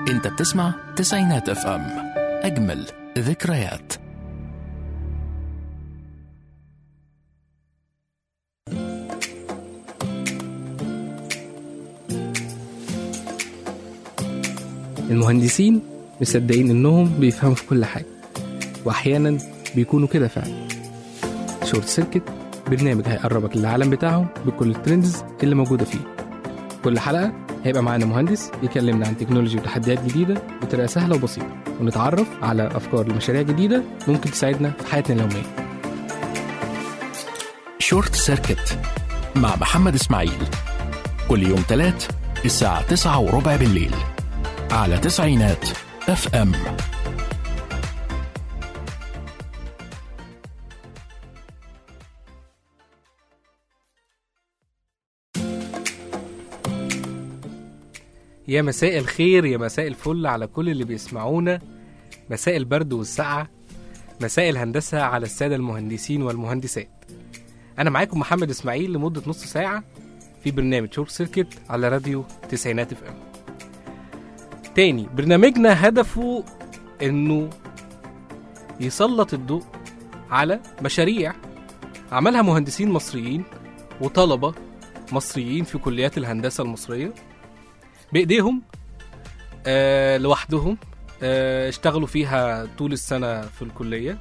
انت بتسمع تسعينات اف ام اجمل ذكريات المهندسين مصدقين انهم بيفهموا في كل حاجه واحيانا بيكونوا كده فعلا شورت سيركت برنامج هيقربك للعالم بتاعهم بكل الترندز اللي موجوده فيه كل حلقه هيبقى معانا مهندس يكلمنا عن تكنولوجي وتحديات جديده بطريقه سهله وبسيطه ونتعرف على افكار لمشاريع جديده ممكن تساعدنا في حياتنا اليوميه شورت سيركت مع محمد اسماعيل كل يوم تلات الساعة تسعة وربع بالليل على تسعينات اف ام يا مساء الخير يا مساء الفل على كل اللي بيسمعونا مساء البرد والسقعة مساء الهندسة على السادة المهندسين والمهندسات أنا معاكم محمد إسماعيل لمدة نص ساعة في برنامج شورت سيركت على راديو تسعينات اف ام تاني برنامجنا هدفه إنه يسلط الضوء على مشاريع عملها مهندسين مصريين وطلبة مصريين في كليات الهندسة المصرية بايديهم آه لوحدهم آه اشتغلوا فيها طول السنه في الكليه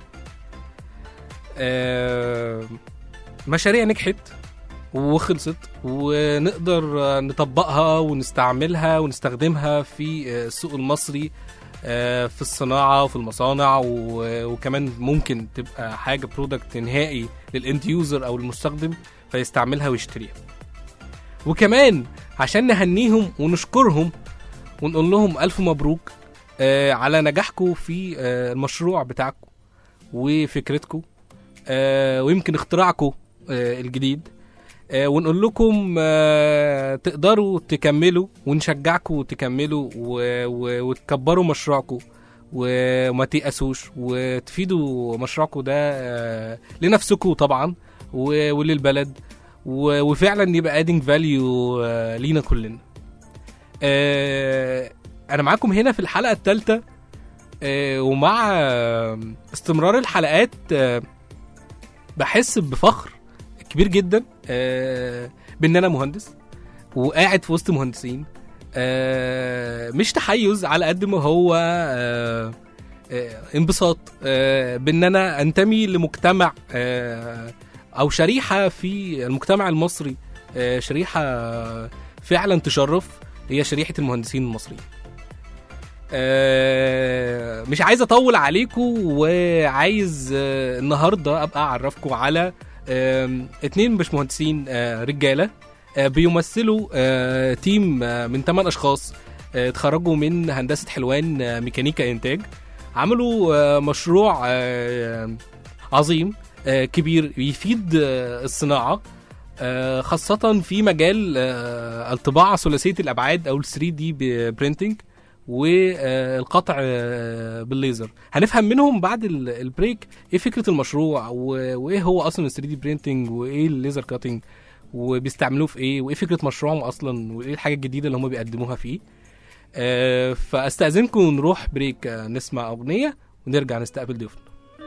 آه مشاريع نجحت وخلصت ونقدر آه، نطبقها ونستعملها ونستخدمها في آه، السوق المصري آه، في الصناعة وفي المصانع و- وكمان ممكن تبقى حاجة برودكت نهائي للاند يوزر أو المستخدم فيستعملها ويشتريها وكمان عشان نهنيهم ونشكرهم ونقول لهم ألف مبروك آه على نجاحكم في آه المشروع بتاعكم وفكرتكم آه ويمكن اختراعكم آه الجديد آه ونقول لكم آه تقدروا تكملوا ونشجعكم تكملوا و- و- وتكبروا مشروعكم وما تيأسوش وتفيدوا مشروعكم ده آه لنفسكم طبعا و- وللبلد و- وفعلا يبقى ادنج فاليو لينا كلنا آه، انا معاكم هنا في الحلقه الثالثه ومع آه، استمرار الحلقات آه، بحس بفخر كبير جدا آه، بان انا مهندس وقاعد في وسط مهندسين آه، مش تحيز على قد ما هو آه، آه، انبساط آه، بان انا انتمي لمجتمع آه، او شريحه في المجتمع المصري آه، شريحه فعلا تشرف هي شريحه المهندسين المصريين آه، مش عايز اطول عليكم وعايز آه، النهارده ابقى اعرفكم على آم، اتنين مش مهندسين آه، رجاله آه، بيمثلوا آه، تيم آه، من 8 اشخاص آه، اتخرجوا من هندسه حلوان آه، ميكانيكا انتاج عملوا آه، مشروع آه، عظيم آه، كبير يفيد آه، الصناعه آه، خاصة في مجال آه، الطباعة ثلاثية الأبعاد أو ال 3 دي برينتنج والقطع آه، بالليزر هنفهم منهم بعد ال- البريك ايه فكرة المشروع و- وايه هو اصلا ال 3 دي برينتنج وايه الليزر كاتنج وبيستعملوه في ايه وايه فكرة مشروعهم اصلا وايه الحاجة الجديدة اللي هم بيقدموها فيه آه، فاستأذنكم نروح بريك آه، نسمع أغنية ونرجع نستقبل ضيوفنا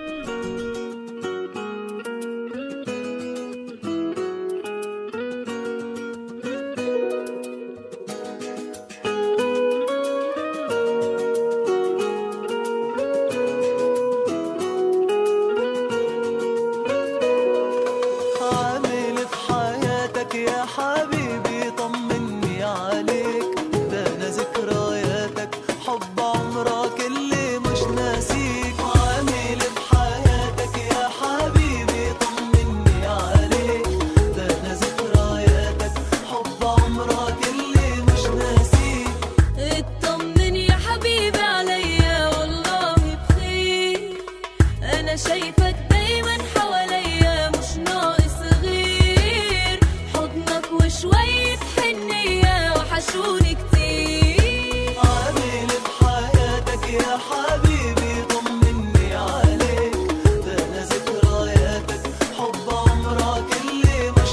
عامل في حياتك يا حبيبي طمني عليك ده انا ذكرياتك حب عمرك اللي مش ناسيك عامل في حياتك يا حبيبي طمني عليك ده انا ذكرياتك حب عمرك اللي مش ناسيك اطمن يا حبيبي عليا والله بخير انا شايفك دايما حواليا مش ناقص غير حضنك وشوية حنية وحشوني كتير عامل في حياتك يا حبيبي طمني عليك ده انا ذكرياتك حب عمرك اللي مش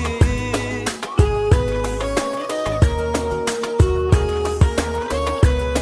ناسيك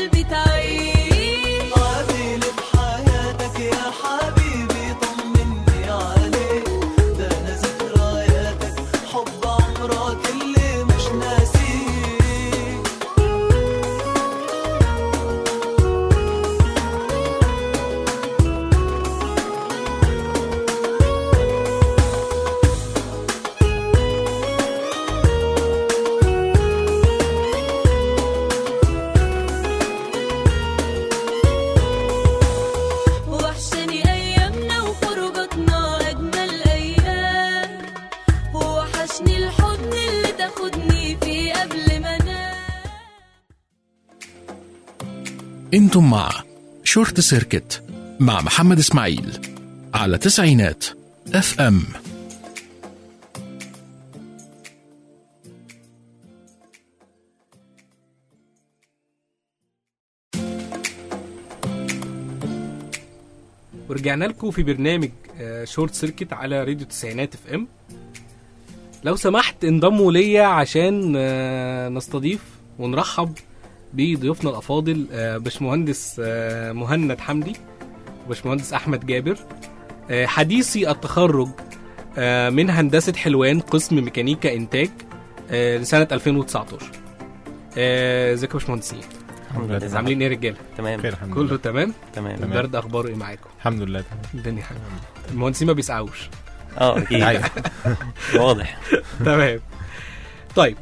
قلبي تعيش عامل في حياتك يا حبيبي طمني عليك ده انا ذكرياتك حب عمرك اللي مش ناسيك وحشني أيامنا وخروجاتنا أجمل أيام ووحشني الحضن اللي تاخدني فيه قبل ما أنام انتم مع شورت سيركت مع محمد اسماعيل على تسعينات اف ام ورجعنا لكم في برنامج آه، شورت سيركت على راديو تسعينات اف ام لو سمحت انضموا ليا عشان آه، نستضيف ونرحب بضيوفنا الافاضل آه، باشمهندس آه، مهند حمدي وباشمهندس احمد جابر آه، حديثي التخرج آه، من هندسه حلوان قسم ميكانيكا انتاج آه، لسنه 2019 آه، ازيكم يا باشمهندسين الحمد لله عاملين ايه يا رجاله تمام خير الحمد كله لله تمام تمام تمام. البرد اخباره ايه معاكم الحمد لله تمام الدنيا حلوه المهندسين ما بيسعوش اه اكيد أيوة. واضح تمام طيب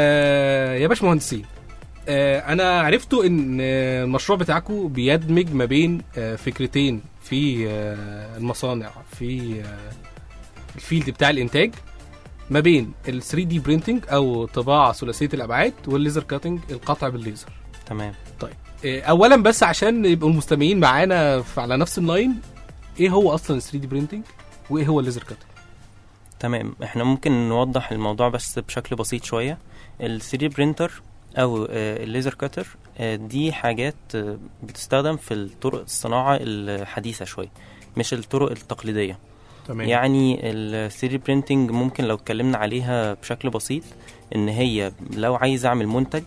آه يا باشمهندسين آه انا عرفتوا ان آه، المشروع بتاعكم بيدمج ما بين آه فكرتين في آه المصانع في آه الفيلد بتاع الانتاج ما بين ال 3 دي برينتنج او طباعه ثلاثيه الابعاد والليزر كاتنج القطع بالليزر تمام آه، اولا بس عشان يبقوا المستمعين معانا في- على نفس اللاين ايه هو اصلا 3 دي برينتنج وايه هو الليزر كاتنج تمام احنا ممكن نوضح الموضوع بس بشكل بسيط شويه ال 3 برينتر او آه، الليزر كاتر آه، دي حاجات آه، بتستخدم في الطرق الصناعه الحديثه شويه مش الطرق التقليديه تمام يعني ال 3 برينتنج ممكن لو اتكلمنا عليها بشكل بسيط ان هي لو عايز اعمل منتج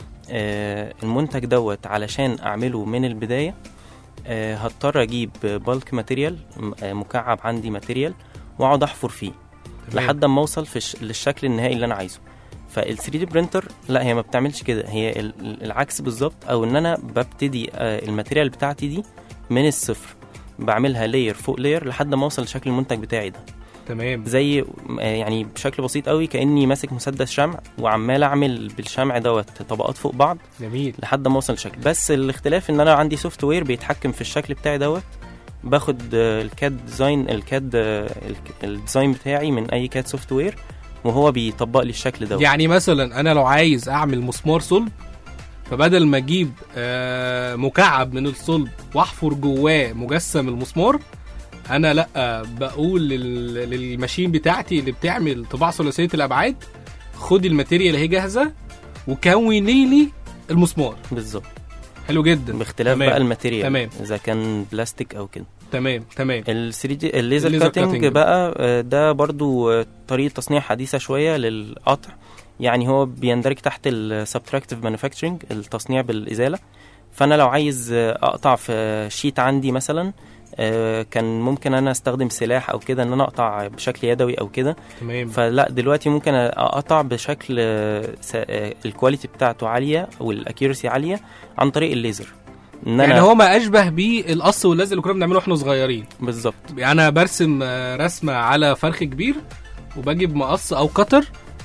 آه، المنتج دوت علشان اعمله من البدايه آه، هضطر اجيب بالك ماتيريال مكعب عندي ماتيريال واقعد احفر فيه تمام. لحد ما اوصل في الش- للشكل النهائي اللي انا عايزه فال 3 دي برينتر لا هي ما بتعملش كده هي ال- ال- العكس بالظبط او ان انا ببتدي آه، الماتيريال بتاعتي دي من الصفر بعملها لاير فوق لاير لحد ما اوصل لشكل المنتج بتاعي ده تمام زي آه، يعني بشكل بسيط قوي كاني ماسك مسدس شمع وعمال اعمل بالشمع دوت طبقات فوق بعض جميل لحد ما اوصل لشكل بس الاختلاف ان انا عندي سوفت وير بيتحكم في الشكل بتاعي دوت باخد آه، الكاد ديزاين الكاد آه، الك- الديزاين بتاعي من اي كاد سوفت وير وهو بيطبق لي الشكل دوت يعني مثلا انا لو عايز اعمل مسمار صلب فبدل ما اجيب آه، مكعب من الصلب واحفر جواه مجسم المسمار انا لا بقول لل- للماشين بتاعتي اللي بتعمل طباعه ثلاثيه الابعاد خدي الماتيريال اهي جاهزه وكوني لي المسمار بالظبط حلو جدا باختلاف تمام. بقى الماتيريال تمام. اذا كان بلاستيك او كده تمام تمام ال 3 دي الليزر الليزر كاتنج كاتنج. بقى آه، ده برضو آه، طريقه تصنيع حديثه شويه للقطع يعني هو بيندرج تحت السبتراكتيف مانيفاكتشرنج التصنيع بالازاله فانا لو عايز آه، اقطع في شيت عندي مثلا آه، كان ممكن انا استخدم سلاح او كده ان انا اقطع بشكل يدوي او كده تمام فلا دلوقتي ممكن اقطع بشكل آه، س- آه، الكواليتي بتاعته عاليه والاكيورسي عاليه عن طريق الليزر ان يعني انا هو ما اشبه بالقص واللزق اللي كنا بنعمله واحنا صغيرين بالظبط يعني انا برسم آه، رسمه على فرخ كبير وبجيب مقص او قطر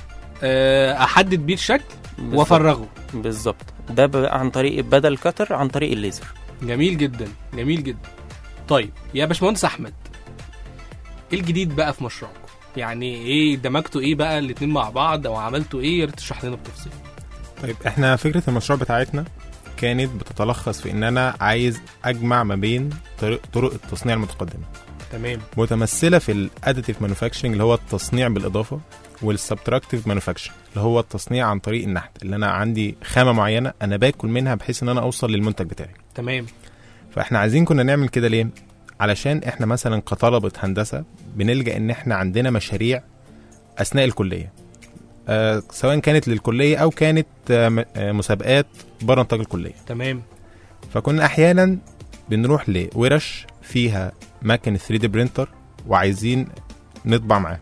آه، احدد بيه الشكل بالظبط. وافرغه بالظبط ده بقى عن طريق بدل كتر عن طريق الليزر جميل جدا جميل جدا طيب يا باشمهندس احمد ايه الجديد بقى في مشروعكم يعني ايه دمجتوا ايه بقى الاتنين مع بعض او عملتوا ايه يا ريت تشرح لنا بتفصيل طيب احنا فكره المشروع بتاعتنا كانت بتتلخص في ان انا عايز اجمع ما بين طرق, طرق التصنيع المتقدمه تمام متمثله في الاديتيف مانيفاكتشرنج اللي هو التصنيع بالاضافه والسبتراكتيف مانيفاكتشرنج اللي هو التصنيع عن طريق النحت اللي انا عندي خامه معينه انا باكل منها بحيث ان انا اوصل للمنتج بتاعي تمام فاحنا عايزين كنا نعمل كده ليه علشان احنا مثلا كطلبه هندسه بنلجا ان احنا عندنا مشاريع اثناء الكليه آه سواء كانت للكليه او كانت آه م- آه مسابقات بره نطاق الكليه تمام فكنا احيانا بنروح لورش فيها مكنه 3 دي برينتر وعايزين نطبع معاه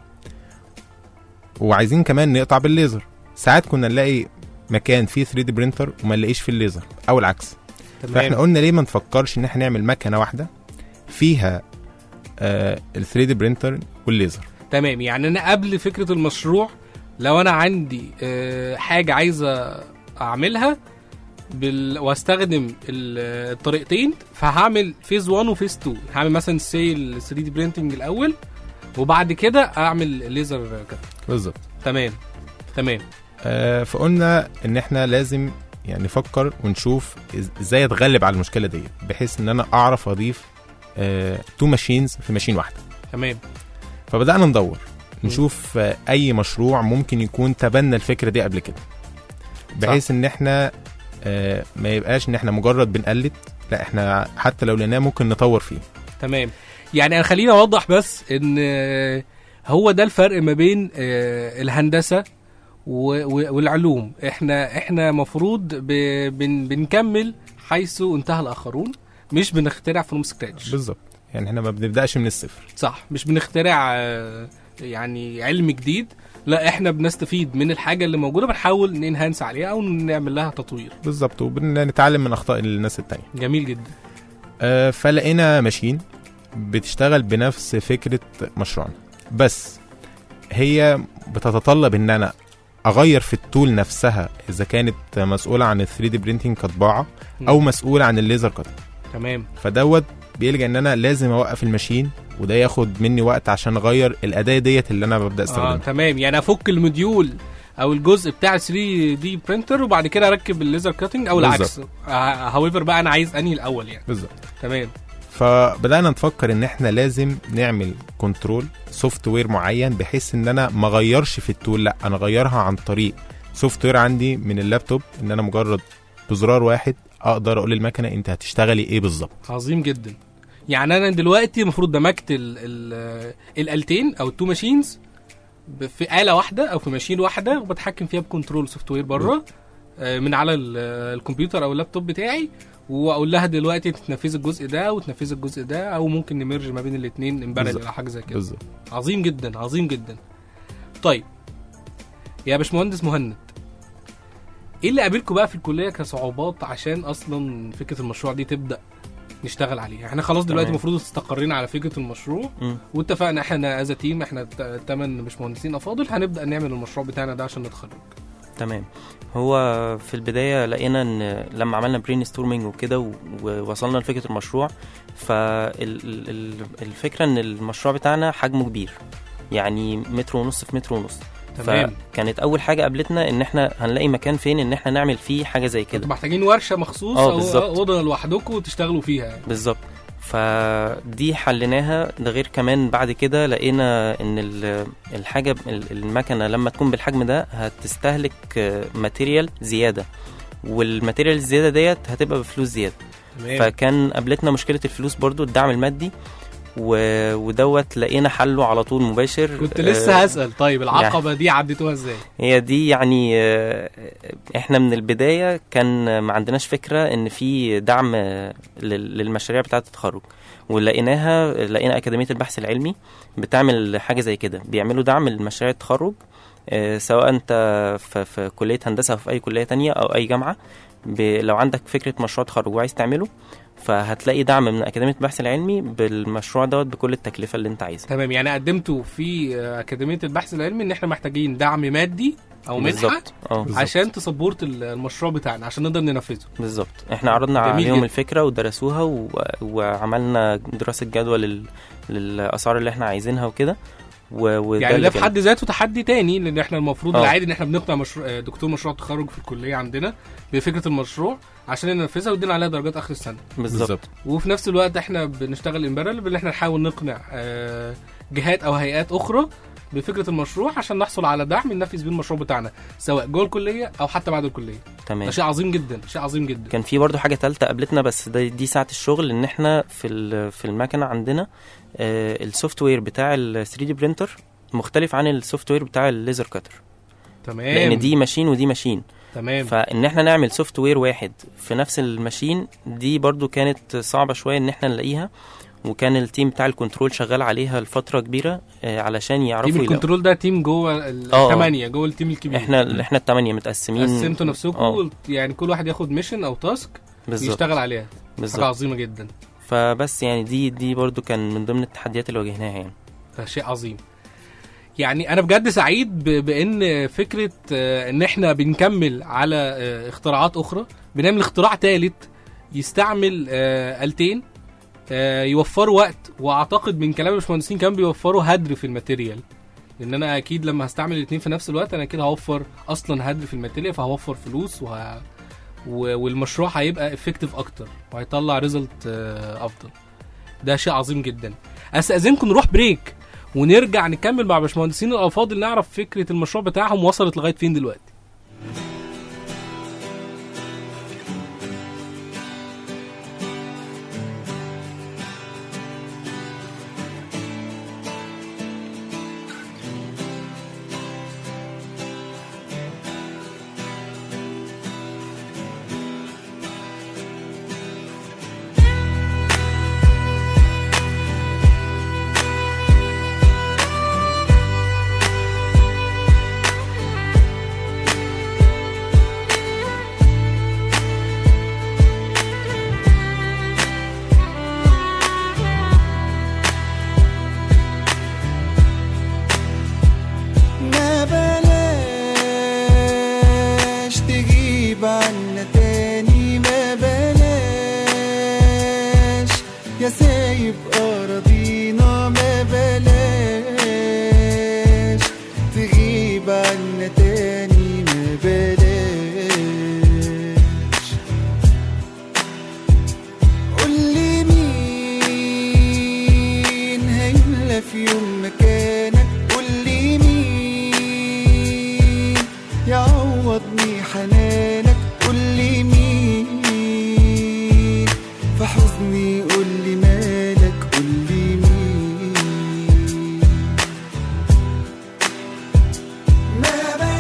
وعايزين كمان نقطع بالليزر ساعات كنا نلاقي مكان فيه 3 دي برينتر وما نلاقيش فيه الليزر او العكس فاحنا قلنا ليه ما نفكرش ان احنا نعمل مكنه واحده فيها آه ال 3 دي برينتر والليزر تمام يعني انا قبل فكره المشروع لو انا عندي آه، حاجه عايزه اعملها بال... واستخدم ال- الطريقتين فهعمل فيز 1 وفيز 2 هعمل مثلا سي ال 3 دي برينتنج الاول وبعد كده اعمل ليزر كات بالظبط تمام تمام آه فقلنا ان احنا لازم يعني نفكر ونشوف إز- ازاي اتغلب على المشكله دي بحيث ان انا اعرف اضيف آه تو ماشينز في ماشين واحده تمام فبدانا ندور نشوف آه اي مشروع ممكن يكون تبنى الفكره دي قبل كده بحيث ان احنا آه ما يبقاش ان احنا مجرد بنقلد لا احنا حتى لو لقيناه ممكن نطور فيه تمام يعني انا خليني اوضح بس ان آه، هو ده الفرق ما بين آه، الهندسه و- و- والعلوم احنا احنا مفروض ب- بن بنكمل حيث انتهى الاخرون مش بنخترع فروم سكراتش بالظبط يعني احنا ما بنبداش من الصفر صح مش بنخترع آه، يعني علم جديد لا احنا بنستفيد من الحاجه اللي موجوده بنحاول ننهانس عليها او نعمل لها تطوير بالظبط وبنتعلم من اخطاء الناس التانية جميل جدا آه، فلقينا ماشين بتشتغل بنفس فكرة مشروعنا بس هي بتتطلب ان انا اغير في التول نفسها اذا كانت مسؤولة عن ال 3 دي برينتنج كطباعة او مسؤولة عن الليزر كات تمام فدوت بيلجأ ان انا لازم اوقف الماشين وده ياخد مني وقت عشان اغير الاداة ديت اللي انا ببدأ اه استخدمها تمام يعني افك الموديول او الجزء بتاع 3 دي برينتر وبعد كده اركب الليزر كاتنج او العكس هاويفر بقى انا عايز انهي الاول يعني بالظبط تمام فبدانا نفكر ان احنا لازم نعمل كنترول سوفت وير معين بحيث ان انا ما اغيرش في التول لا انا اغيرها عن طريق سوفت وير عندي من اللابتوب ان انا مجرد بزرار واحد اقدر اقول للمكنه انت هتشتغلي ايه بالظبط عظيم جدا يعني انا دلوقتي المفروض دمجت ال ال الالتين او التو ماشينز في آلة واحدة أو في ماشين واحدة وبتحكم فيها بكنترول سوفت وير بره آه، من على ال- الكمبيوتر أو اللابتوب بتاعي وأقول لها دلوقتي تنفذي الجزء ده وتنفذي الجزء ده أو ممكن نمرج ما بين الاتنين امبارل بالظبط. أو حاجة زي كده بالظبط عظيم جدا عظيم جدا طيب يا باشمهندس مهند ايه اللي قابلكم بقى في الكليه كصعوبات عشان اصلا فكره المشروع دي تبدا نشتغل عليها احنا خلاص دلوقتي تمام. المفروض استقرينا على فكره المشروع مم. واتفقنا احنا از تيم احنا الثمان باشمهندسين افاضل هنبدا نعمل المشروع بتاعنا ده عشان نتخرج تمام هو في البداية لقينا ان لما عملنا برين ستورمينج وكده و- ووصلنا لفكرة المشروع فالفكرة ان المشروع بتاعنا حجمه كبير يعني متر ونص في متر ونص تمام فكانت اول حاجة قابلتنا ان احنا هنلاقي مكان فين ان احنا نعمل فيه حاجة زي انتوا كده محتاجين ورشه مخصوص اه، او بالظبط. اوضه لوحدكم وتشتغلوا فيها يعني. بالظبط فدي حليناها ده غير كمان بعد كده لقينا ان ال- الحاجه ال- المكنه لما تكون بالحجم ده هتستهلك آه، ماتيريال زياده والماتيريال الزياده ديت هتبقى بفلوس زياده تمام فكان قابلتنا مشكله الفلوس برضو الدعم المادي و... ودوت لقينا حله على طول مباشر كنت آه، لسه هسال طيب العقبه دي عديتوها ازاي هي دي يعني آه، احنا من البدايه كان ما عندناش فكره ان في دعم آه، لل- للمشاريع بتاعه التخرج ولقيناها لقينا اكاديميه البحث العلمي بتعمل حاجه زي كده بيعملوا دعم لمشاريع التخرج آه، سواء انت في, في كليه هندسه او في اي كليه تانية او اي جامعه ب- لو عندك فكره مشروع تخرج وعايز تعمله فهتلاقي دعم من اكاديميه البحث العلمي بالمشروع دوت بكل التكلفه اللي انت عايزها تمام يعني قدمتوا في آه، اكاديميه البحث العلمي ان احنا محتاجين دعم مادي او منحه بالظبط اه بالظبط. عشان تسبورت ال- المشروع بتاعنا عشان نقدر ننفذه بالظبط احنا عرضنا جميل عليهم جدا. الفكره ودرسوها و... وعملنا دراسه جدوى لل... للاسعار اللي احنا عايزينها وكده و... وده يعني اللي ده في كان- حد ذاته تحدي تاني لان احنا المفروض اه. العادي ان احنا بنقنع مشروع آه، دكتور مشروع التخرج في الكليه عندنا بفكره المشروع عشان ننفذها ويدينا عليها درجات اخر السنه بالظبط وفي نفس الوقت احنا بنشتغل امبارل بان احنا نحاول نقنع آه، جهات او هيئات اخرى بفكره المشروع عشان نحصل على دعم ننفذ بيه المشروع بتاعنا سواء جوه الكليه او حتى بعد الكليه ده تمام شيء عظيم جدا شيء عظيم جدا كان في برضو حاجه ثالثه قابلتنا بس ده دي ساعه الشغل ان احنا في ال... في المكنه عندنا آه السوفت وير بتاع ال 3 دي برينتر مختلف عن السوفت وير بتاع الليزر كاتر تمام لان دي ماشين ودي ماشين تمام فان احنا نعمل سوفت وير واحد في نفس الماشين دي برضو كانت صعبه شويه ان احنا نلاقيها وكان التيم بتاع الكنترول شغال عليها لفتره كبيره آه، علشان تيم يعرفوا يلاقوا الكنترول ده تيم جوه آه. الثمانيه جوه التيم الكبير احنا احنا الثمانيه متقسمين قسمتوا نفسكم آه، قلت- يعني كل واحد ياخد ميشن او تاسك بالظبط يشتغل عليها حاجه بالظبط عظيمه جدا فبس يعني دي دي برضو كان من ضمن التحديات اللي واجهناها يعني ده شيء عظيم يعني انا بجد سعيد ب- بان فكره آه، ان احنا بنكمل على آه، اختراعات اخرى بنعمل اختراع ثالث يستعمل آه، آلتين آه، يوفروا وقت واعتقد من كلام الباشمهندسين كمان بيوفروا هدر في الماتيريال لان انا اكيد لما هستعمل الاثنين في نفس الوقت انا كده هوفر اصلا هدر في الماتيريال فهوفر فلوس وه... و- والمشروع هيبقى افكتيف اكتر وهيطلع ريزلت افضل ده شيء عظيم جدا استاذنكم نروح بريك ونرجع نكمل مع باشمهندسين الافاضل نعرف فكره المشروع بتاعهم وصلت لغايه فين دلوقتي ما بلاش تجيب عنا تاني ما بلاش يا سايب أراضينا ما بلاش تغيب عنا تاني ما بلاش قولي مين هيملى في يوم مكانك قولي مين يعوضني حنانك قولي مين في حزني قولي مالك قولي مين ما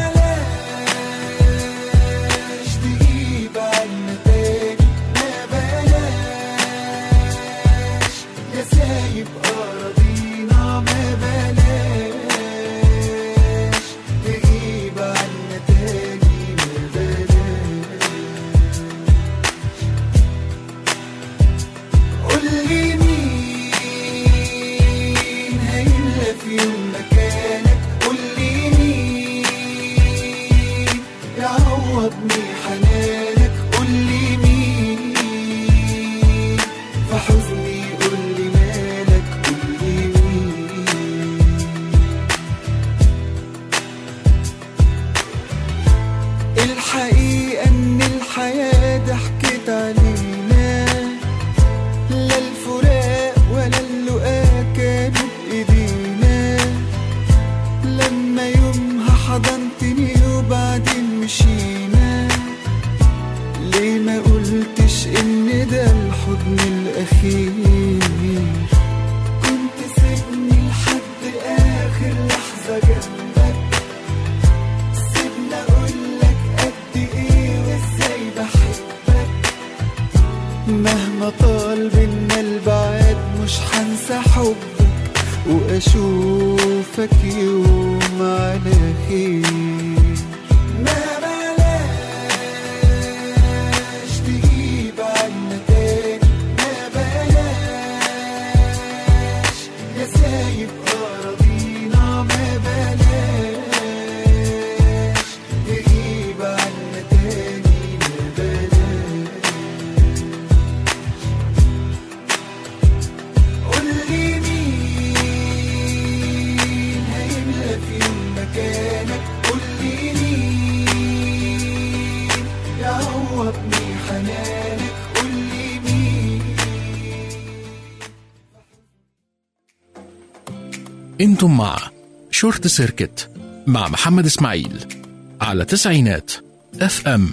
بلاش تجيب عنا تاني ما بلاش يا سايب أراضينا ما بلاش تجيب عنا تاني ما بلاش قولي مين هيملى في يوم مكانك قولي مين يعوضني حنانك قولي مين في حزني قولي مالك قولي مين الحقيقة إن الحياة ضحكت علينا لا الفراق ولا اللقاء كانوا بإيدينا لما يومها حضنتني وبعدين مشينا ليه ما قلتش إن ده الحضن الأخير كنت سيبني لحد آخر لحظة جنبك سيبني أقولك قد إيه وإزاي بحبك مهما طال بينا البعاد مش هنسى حبك واشوفك يوم على خير ما بلاش تجيب عنا تاني ما بلاش يا سايب أراضينا ما بلاش تجيب عنا تاني ما بلاش قولي مين هيملى في يوم مكانك قولي مين يعوضني حنانك قولي مين انتم مع شورت سيركت مع محمد اسماعيل على تسعينات اف ام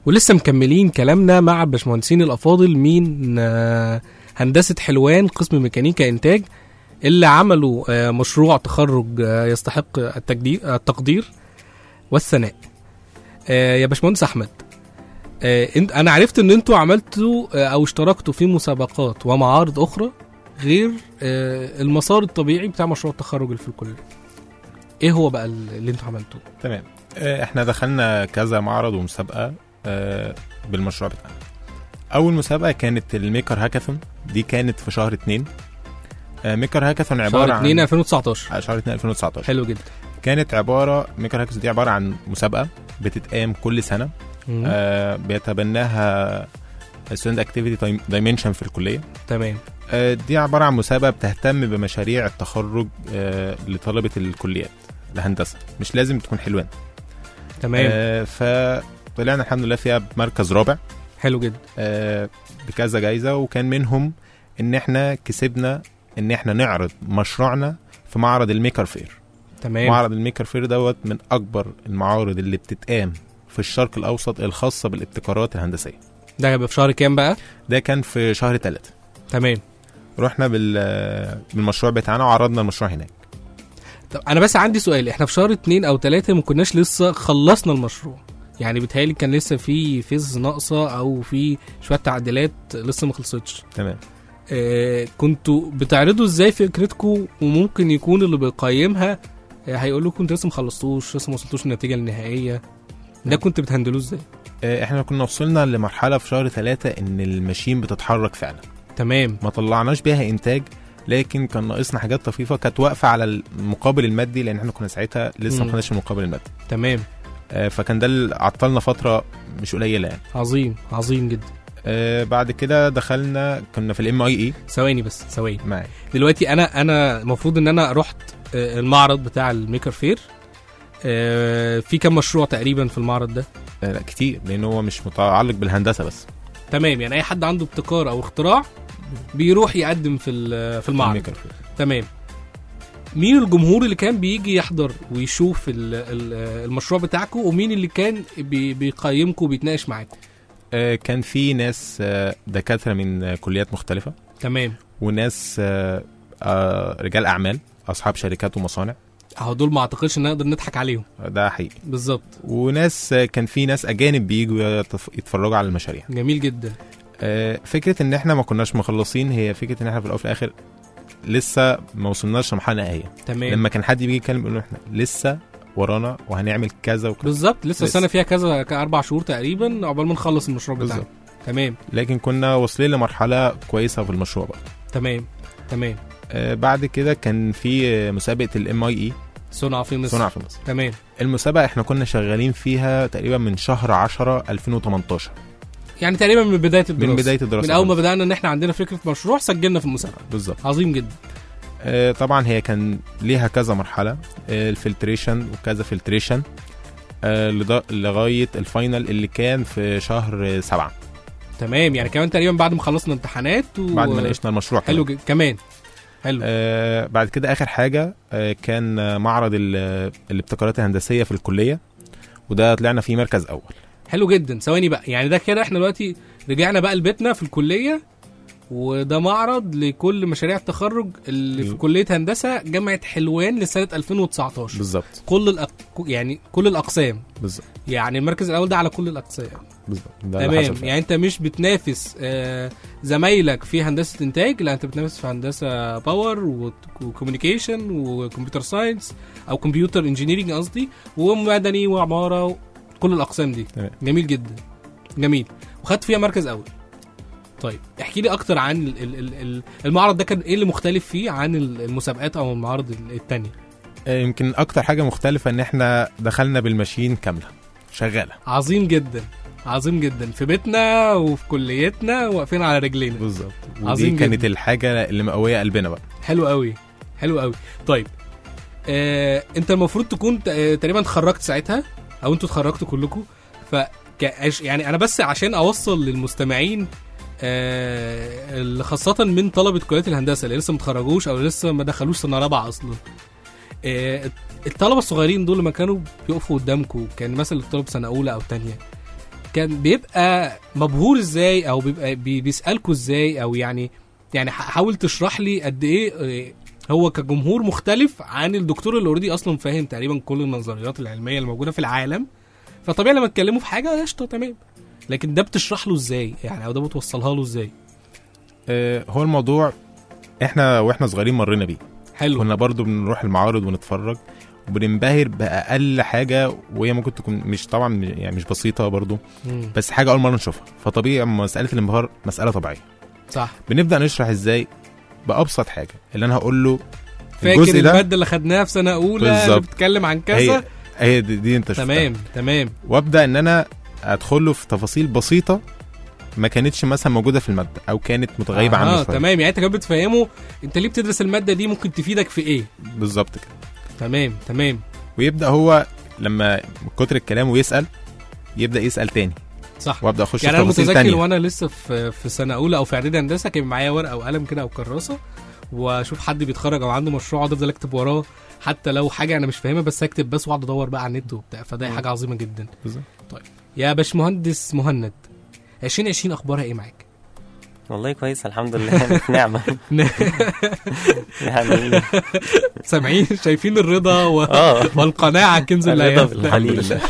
ولسه مكملين كلامنا مع الباشمهندسين الافاضل من آه، هندسه حلوان قسم ميكانيكا انتاج اللي عملوا آه، مشروع تخرج آه، يستحق التقدير التقدير والثناء آه، يا باشمهندس احمد آه، انت انا عرفت ان انتوا عملتوا آه، او اشتركتوا في مسابقات ومعارض اخرى غير آه، المسار الطبيعي بتاع مشروع التخرج اللي في الكليه ايه هو بقى اللي انتوا عملتوه تمام آه، احنا دخلنا كذا معرض ومسابقه آه، بالمشروع بتاعنا اول مسابقه كانت الميكر هاكاثون دي كانت في شهر اتنين آه، ميكر هاكاثون عباره شهر 2 عن 2019 آه، شهر 2 2019 حلو جدا كانت عباره ميكر هاكاثون دي عباره عن مسابقه بتتقام كل سنه مم. آه، بيتبناها ستودنت اكتيفيتي دايمنشن في الكليه تمام آه، دي عباره عن مسابقه بتهتم بمشاريع التخرج آه، لطلبه الكليات الهندسه مش لازم تكون حلوان تمام آه فطلعنا الحمد لله فيها بمركز رابع حلو جدا آه بكذا جايزه وكان منهم ان احنا كسبنا ان احنا نعرض مشروعنا في معرض الميكر فير تمام معرض الميكر فير دوت من اكبر المعارض اللي بتتقام في الشرق الاوسط الخاصه بالابتكارات الهندسيه ده هيبقى في شهر كام بقى ده كان في شهر ثلاثة تمام رحنا بال بالمشروع بتاعنا وعرضنا المشروع هناك طب انا بس عندي سؤال احنا في شهر اتنين او تلاتة ما كناش لسه خلصنا المشروع يعني بيتهيألي كان لسه في فيز ناقصه او في شويه تعديلات لسه ما خلصتش تمام آه كنتوا بتعرضوا ازاي فكرتكم وممكن يكون اللي بيقيمها آه هيقول لكم انتوا لسه ما خلصتوش لسه ما وصلتوش للنتيجه النهائيه ده كنت بتهندلوه ازاي آه احنا كنا وصلنا لمرحله في شهر ثلاثة ان الماشين بتتحرك فعلا تمام ما طلعناش بيها انتاج لكن كان ناقصنا حاجات طفيفه كانت واقفه على المقابل المادي لان احنا كنا ساعتها لسه مم. ما خدناش المقابل المادي تمام آه، فكان ده اللي عطلنا فتره مش قليله يعني عظيم عظيم جدا آه، بعد كده دخلنا كنا في الام اي اي ثواني بس ثواني معايا دلوقتي انا انا المفروض ان انا رحت آه، المعرض بتاع الميكر فير آه، في كام مشروع تقريبا في المعرض ده آه، لا كتير لان هو مش متعلق بالهندسه بس تمام يعني اي حد عنده ابتكار او اختراع بيروح يقدم في ال- في المعرض الميكر فير. تمام مين الجمهور اللي كان بيجي يحضر ويشوف ال- ال- المشروع بتاعكم ومين اللي كان بي- بيقيمكم وبيتناقش معاكم آه، كان في ناس آه، دكاتره من آه، كليات مختلفه تمام وناس آه، آه، رجال اعمال اصحاب شركات ومصانع اهو دول ما اعتقدش ان نقدر نضحك عليهم آه، ده حقيقي بالظبط وناس آه، كان في ناس اجانب بيجوا يتف- يتفرجوا على المشاريع جميل جدا آه، فكره ان احنا ما كناش مخلصين هي فكره ان احنا في الاول وفي الاخر لسه ما وصلناش لمرحله نهائيه تمام لما كان حد بيجي يتكلم يقول له احنا لسه ورانا وهنعمل كذا وكذا بالظبط لسه لسه. السنه فيها كذا اربع شهور تقريبا عقبال ما نخلص المشروع بتاعنا بالظبط تمام لكن كنا واصلين لمرحله كويسه في المشروع بقى تمام تمام آه، بعد كده كان في آه، مسابقه الام اي اي صنع في مصر صنع في مصر تمام المسابقه احنا كنا شغالين فيها تقريبا من شهر 10 2018 يعني تقريبا من بدايه الدراسه من بدايه الدراسه من اول ما خالص. بدانا ان احنا عندنا فكره مشروع سجلنا في المسابقه بالظبط عظيم جدا آه، طبعا هي كان ليها كذا مرحله آه، الفلتريشن وكذا فلتريشن آه، لض- لغايه الفاينل اللي كان في شهر آه، سبعة تمام يعني كمان تقريبا بعد ما خلصنا امتحانات و... بعد ما ناقشنا المشروع حلو كمان. جدا كمان حلو آه بعد كده اخر حاجه آه كان آه، معرض ال- الابتكارات الهندسيه في الكليه وده طلعنا فيه مركز اول حلو جدا ثواني بقى يعني ده كده احنا دلوقتي رجعنا بقى لبيتنا في الكليه وده معرض لكل مشاريع التخرج اللي في م. كليه هندسه جامعه حلوان لسنه 2019 بالظبط كل الأق... يعني كل الاقسام بالظبط يعني المركز الاول ده على كل الاقسام بالظبط ده اللي حصل تمام فعلا. يعني انت مش بتنافس آه، زمايلك في هندسه انتاج لا انت بتنافس في هندسه باور وكوميونيكيشن وكمبيوتر ساينس او كمبيوتر انجينيرنج قصدي ومدني وعماره كل الاقسام دي تمام. جميل جدا جميل وخدت فيها مركز اول طيب احكي لي اكتر عن ال- ال- ال- ال- المعرض ده كان ايه اللي مختلف فيه عن ال- المسابقات او المعارض ال- التانية آه يمكن اكتر حاجه مختلفه ان احنا دخلنا بالماشين كامله شغاله عظيم جدا عظيم جدا في بيتنا وفي كليتنا واقفين على رجلينا بالظبط عظيم ودي كانت جداً. الحاجه اللي مقويه قلبنا بقى حلو قوي حلو قوي طيب آه، انت المفروض تكون ت- آه، تقريبا اتخرجت ساعتها او انتوا اتخرجتوا كلكم ف كأش- يعني انا بس عشان اوصل للمستمعين آه، اللي خاصة من طلبة كليات الهندسة اللي لسه متخرجوش او لسه ما دخلوش سنة رابعة اصلا آه، الطلبة الصغيرين دول لما كانوا بيقفوا قدامكم كان مثلا الطلبة سنة اولى او تانية كان بيبقى مبهور ازاي او بيبقى بي- بيسالكوا ازاي او يعني يعني ح- حاول تشرح لي قد ايه آه، هو كجمهور مختلف عن الدكتور اللي اوريدي اصلا فاهم تقريبا كل النظريات العلميه الموجوده في العالم فطبيعي لما تكلموا في حاجه قشطه تمام لكن ده بتشرح له ازاي يعني او ده بتوصلها له ازاي آه، هو الموضوع احنا واحنا صغيرين مرينا بيه حلو كنا برضو بنروح المعارض ونتفرج وبننبهر باقل حاجه وهي ممكن تكون مش طبعا يعني مش بسيطه برضو مم. بس حاجه اول مره نشوفها فطبيعي مساله الانبهار مساله طبيعيه صح بنبدا نشرح ازاي بابسط حاجه اللي انا هقول له فاكر الجزء ده الماده اللي خدناها في سنه اولى اللي بالظبط. بتتكلم عن كذا هي هي دي, دي انت شفتها تمام تمام وابدا ان انا ادخل له في تفاصيل بسيطه ما كانتش مثلا موجوده في الماده او كانت متغيبه آه عنه شويه تمام يعني انت كمان بتفهمه انت ليه بتدرس الماده دي ممكن تفيدك في ايه بالظبط كده تمام تمام ويبدا هو لما من كتر الكلام ويسال يبدا يسال تاني صح وابدا اخش يعني في انا تفاصيل متذكر تانية وانا لسه في في سنه اولى او في اعدادي هندسه كان معايا ورقه وقلم كده او كراسه واشوف حد بيتخرج او عنده مشروع اقعد افضل اكتب وراه حتى لو حاجه انا مش فاهمها بس اكتب بس واقعد ادور بقى على النت وبتاع فده حاجه عظيمه جدا بالظبط. طيب يا باشمهندس مهند 2020 اخبارها ايه معاك؟ والله كويس الحمد لله في نعمه يعني سامعين شايفين الرضا و... اه والقناعه كنز لا الرضا يفنى. بالقليل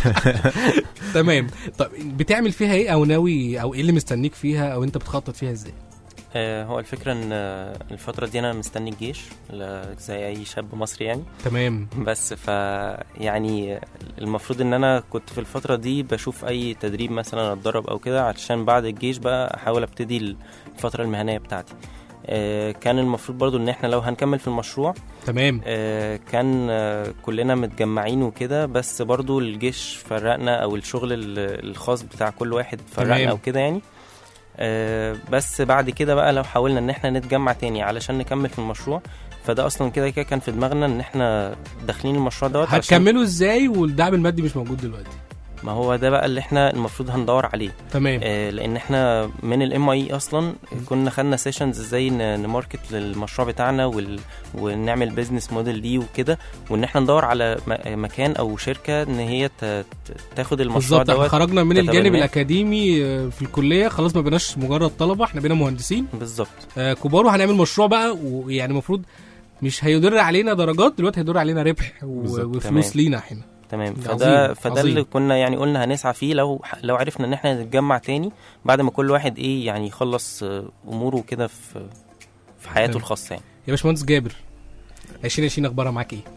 تمام طب بتعمل فيها ايه او ناوي او ايه اللي مستنيك فيها او انت بتخطط فيها ازاي؟ آه، هو الفكره ان آه، الفتره دي انا مستني الجيش ل- زي اي شاب مصري يعني تمام بس ف يعني المفروض ان انا كنت في الفتره دي بشوف اي تدريب مثلا اتدرب او كده علشان بعد الجيش بقى احاول ابتدي الفتره المهنيه بتاعتي آه، كان المفروض برضو ان احنا لو هنكمل في المشروع تمام آه، كان آه، كلنا متجمعين وكده بس برضو الجيش فرقنا او الشغل ال- الخاص بتاع كل واحد تمام. فرقنا او كده يعني آه، بس بعد كده بقى لو حاولنا ان احنا نتجمع تاني علشان نكمل في المشروع فده اصلا كده كده كان في دماغنا ان احنا داخلين المشروع دوت علشان هتكملوا ازاي والدعم المادي مش موجود دلوقتي ما هو ده بقى اللي احنا المفروض هندور عليه تمام آه، لان احنا من الام اي اصلا كنا خدنا سيشنز ازاي ن- نماركت للمشروع بتاعنا وال... ونعمل بيزنس موديل ليه وكده وان احنا ندور على م... مكان او شركه ان هي ت... ت- تاخد المشروع بالظبط احنا دوت خرجنا من الجانب تتبناه. الاكاديمي آه، في الكليه خلاص ما بقناش مجرد طلبه احنا بقينا مهندسين بالظبط آه، كبار وهنعمل مشروع بقى ويعني المفروض مش هيدر علينا درجات دلوقتي هيدر علينا ربح و- بالظبط، وفلوس تمام. لينا احنا تمام ده فده عظيم، فده عظيم. اللي كنا يعني قلنا هنسعى فيه لو لو عرفنا ان احنا نتجمع تاني بعد ما كل واحد ايه يعني يخلص آه، اموره كده في في حياته تمام. الخاصه يعني يا باشمهندس جابر 2020 اخبارها معاك ايه؟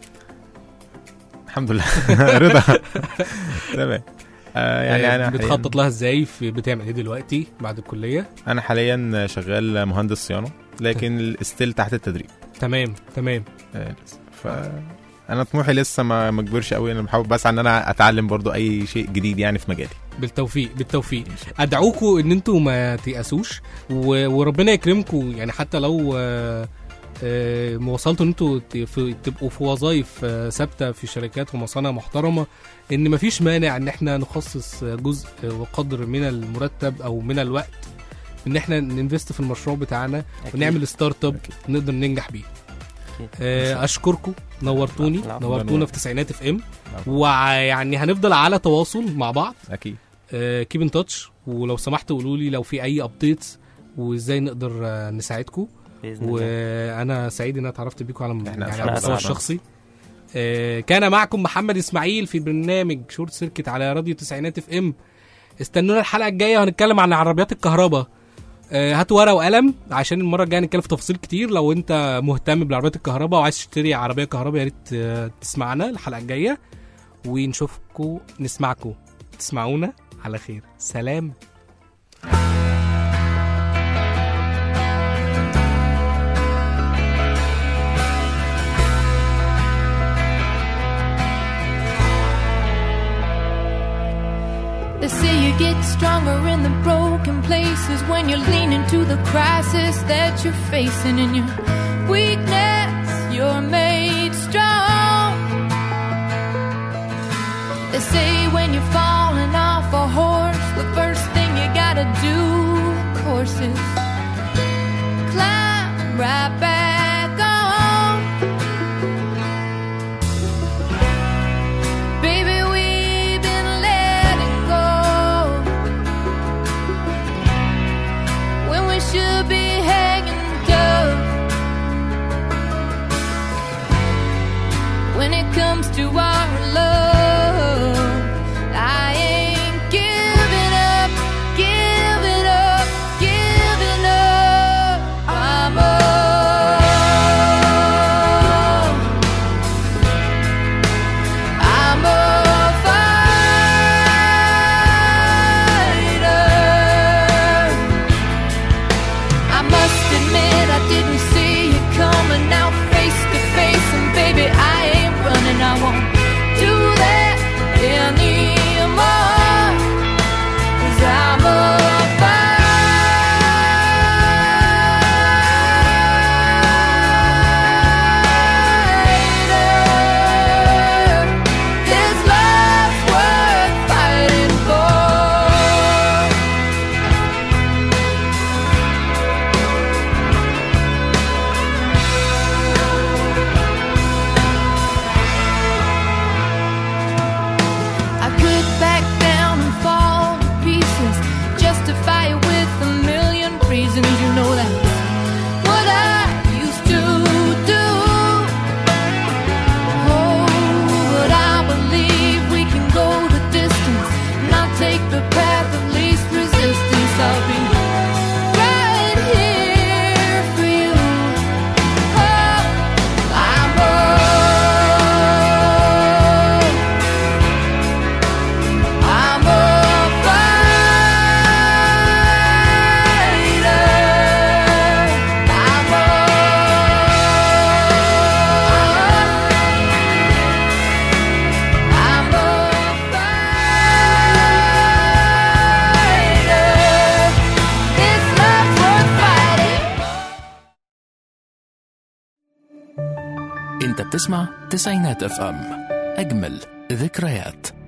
الحمد لله رضا تمام آه يعني آه، انا بتخطط حالياً- لها ازاي في بتعمل ايه دلوقتي بعد الكليه؟ انا حاليا شغال مهندس صيانه لكن ستيل تحت التدريب تمام تمام آه، لسه. ف انا طموحي لسه ما ما كبرش قوي انا بحاول بس ان انا اتعلم برضو اي شيء جديد يعني في مجالي بالتوفيق بالتوفيق ادعوكم ان انتوا ما تيأسوش و... وربنا يكرمكم يعني حتى لو آه، آه، وصلتوا ان انتوا ت- في- تبقوا في وظائف آه، ثابته في شركات ومصانع محترمه ان مفيش مانع ان احنا نخصص جزء وقدر من المرتب او من الوقت ان احنا ننفست في المشروع بتاعنا أكيد. ونعمل ستارت اب أكيد. نقدر ننجح بيه أكيد. آه، اشكركم نورتوني العفو. نورتونا في تسعينات اف ام ويعني هنفضل على تواصل مع بعض اكيد كيب ان تاتش ولو سمحتوا قولوا لي لو في اي ابديتس وازاي نقدر آه، نساعدكم باذن الله وانا سعيد ان انا اتعرفت بيكم على إحنا يعني أسعد على المستوى طبعاً. الشخصي آه، كان معكم محمد اسماعيل في برنامج شورت سيركت على راديو تسعينات اف ام استنونا الحلقه الجايه وهنتكلم عن عربيات الكهرباء آه، هاتوا ورقه وقلم عشان المره الجايه نتكلم في تفاصيل كتير لو انت مهتم بالعربيات الكهرباء وعايز تشتري عربيه كهرباء يا ريت آه، تسمعنا الحلقه الجايه ونشوفكم نسمعكم تسمعونا على خير سلام They say you get stronger in the broken places when you're leaning to the crisis that you're facing. In your weakness, you're made strong. They say when you're falling off a horse, the first thing you gotta do, of course, is climb right back on. Baby, we've been letting go. انت بتسمع تسعينات اف ام اجمل ذكريات